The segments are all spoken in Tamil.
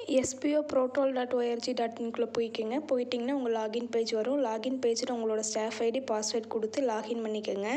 எஸ்பிஓ ப்ரோட்டோல் டாட் ஓஆர்ஜி டாட் இன்குள்ளே போய்க்கோங்க போயிட்டிங்கன்னா உங்கள் லாகின் பேஜ் வரும் லாகின் பேஜில் உங்களோட ஸ்டாஃப் ஐடி பாஸ்வேர்ட் கொடுத்து லாகின் பண்ணிக்கோங்க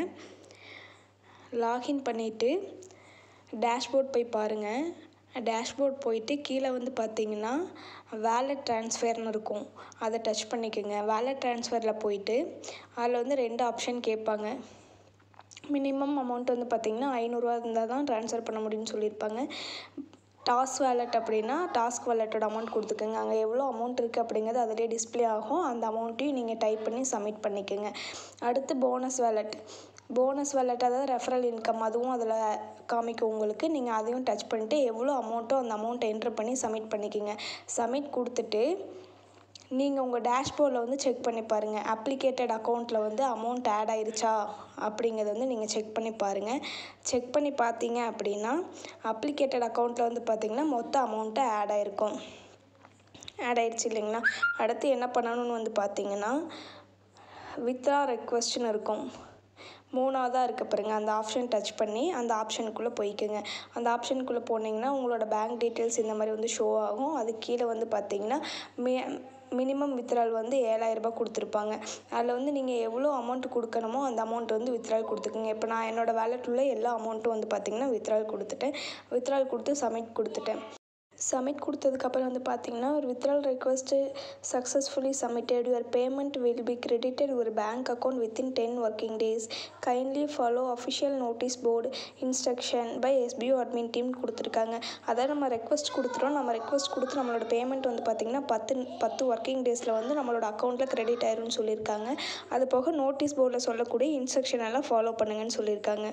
லாகின் பண்ணிவிட்டு டேஷ்போர்ட் போய் பாருங்கள் டேஷ்போர்ட் போயிட்டு கீழே வந்து பார்த்தீங்கன்னா வேலட் ட்ரான்ஸ்ஃபர்னு இருக்கும் அதை டச் பண்ணிக்கோங்க வேலட் ட்ரான்ஸ்ஃபரில் போயிட்டு அதில் வந்து ரெண்டு ஆப்ஷன் கேட்பாங்க மினிமம் அமௌண்ட் வந்து பார்த்திங்கன்னா ஐநூறுரூவா இருந்தால் தான் ட்ரான்ஸ்ஃபர் பண்ண முடியும்னு சொல்லியிருப்பாங்க டாஸ் வேலட் அப்படின்னா டாஸ்க் வேலட்டோட அமௌண்ட் கொடுத்துக்கோங்க அங்கே எவ்வளோ அமௌண்ட் இருக்குது அப்படிங்கிறது அதிலே டிஸ்பிளே ஆகும் அந்த அமௌண்ட்டையும் நீங்கள் டைப் பண்ணி சப்மிட் பண்ணிக்கோங்க அடுத்து போனஸ் வேலட் போனஸ் வேலட் அதாவது ரெஃபரல் இன்கம் அதுவும் அதில் காமிக்கும் உங்களுக்கு நீங்கள் அதையும் டச் பண்ணிட்டு எவ்வளோ அமௌண்ட்டோ அந்த அமௌண்ட்டை என்ட்ரு பண்ணி சப்மிட் பண்ணிக்கோங்க சப்மிட் கொடுத்துட்டு நீங்கள் உங்கள் டேஷ்போர்டில் வந்து செக் பண்ணி பாருங்கள் அப்ளிகேட்டட் அக்கௌண்ட்டில் வந்து அமௌண்ட் ஆட் ஆயிருச்சா அப்படிங்கிறத வந்து நீங்கள் செக் பண்ணி பாருங்கள் செக் பண்ணி பார்த்தீங்க அப்படின்னா அப்ளிகேட்டட் அக்கௌண்ட்டில் வந்து பார்த்தீங்கன்னா மொத்த அமௌண்ட்டு ஆட் ஆயிருக்கும் ஆட் ஆயிடுச்சு இல்லைங்களா அடுத்து என்ன பண்ணணும்னு வந்து பார்த்தீங்கன்னா வித்ரா ரெக்வஸ்ட்னு இருக்கும் மூணாவதாக இருக்க பாருங்க அந்த ஆப்ஷன் டச் பண்ணி அந்த ஆப்ஷனுக்குள்ளே போய்க்குங்க அந்த ஆப்ஷனுக்குள்ளே போனீங்கன்னா உங்களோட பேங்க் டீட்டெயில்ஸ் இந்த மாதிரி வந்து ஷோ ஆகும் அது கீழே வந்து பார்த்தீங்கன்னா மி மினிமம் வித்ரால் வந்து ஏழாயிரரூபா கொடுத்துருப்பாங்க அதில் வந்து நீங்கள் எவ்வளோ அமௌண்ட் கொடுக்கணுமோ அந்த அமௌண்ட் வந்து வித்ரால் கொடுத்துக்குங்க இப்போ நான் என்னோடய வேலெட் உள்ள எல்லா அமௌண்ட்டும் வந்து பார்த்திங்கன்னா வித்ரால் கொடுத்துட்டேன் வித்ரால் கொடுத்து சப்மிட் கொடுத்துட்டேன் சப்மிட் கொடுத்ததுக்கப்புறம் வந்து பார்த்தீங்கன்னா ஒரு withdrawal request successfully submitted your payment will be credited ஒரு bank account within ten working days kindly follow official notice board instruction by SPO admin team கொடுத்துருக்காங்க அதாவது நம்ம ரெக்வஸ்ட் கொடுத்துட்டோம் நம்ம ரெக்வஸ்ட் கொடுத்து நம்மளோட பேமெண்ட் வந்து பார்த்திங்கன்னா பத்து பத்து ஒர்க்கிங் டேஸில் வந்து நம்மளோட அக்கௌண்ட்டில் கிரெடிட் ஆயிரும்னு சொல்லியிருக்காங்க அது போக நோட்டீஸ் போர்டில் சொல்லக்கூடிய இன்ஸ்ட்ரக்ஷன் எல்லாம் ஃபாலோ பண்ணுங்கன்னு சொல்லியிருக்காங்க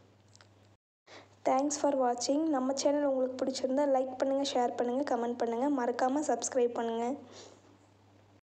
தேங்க்ஸ் ஃபார் வாட்சிங் நம்ம சேனல் உங்களுக்கு பிடிச்சிருந்தா லைக் பண்ணுங்கள் ஷேர் பண்ணுங்கள் கமெண்ட் பண்ணுங்கள் மறக்காமல் சப்ஸ்கிரைப் பண்ணுங்கள்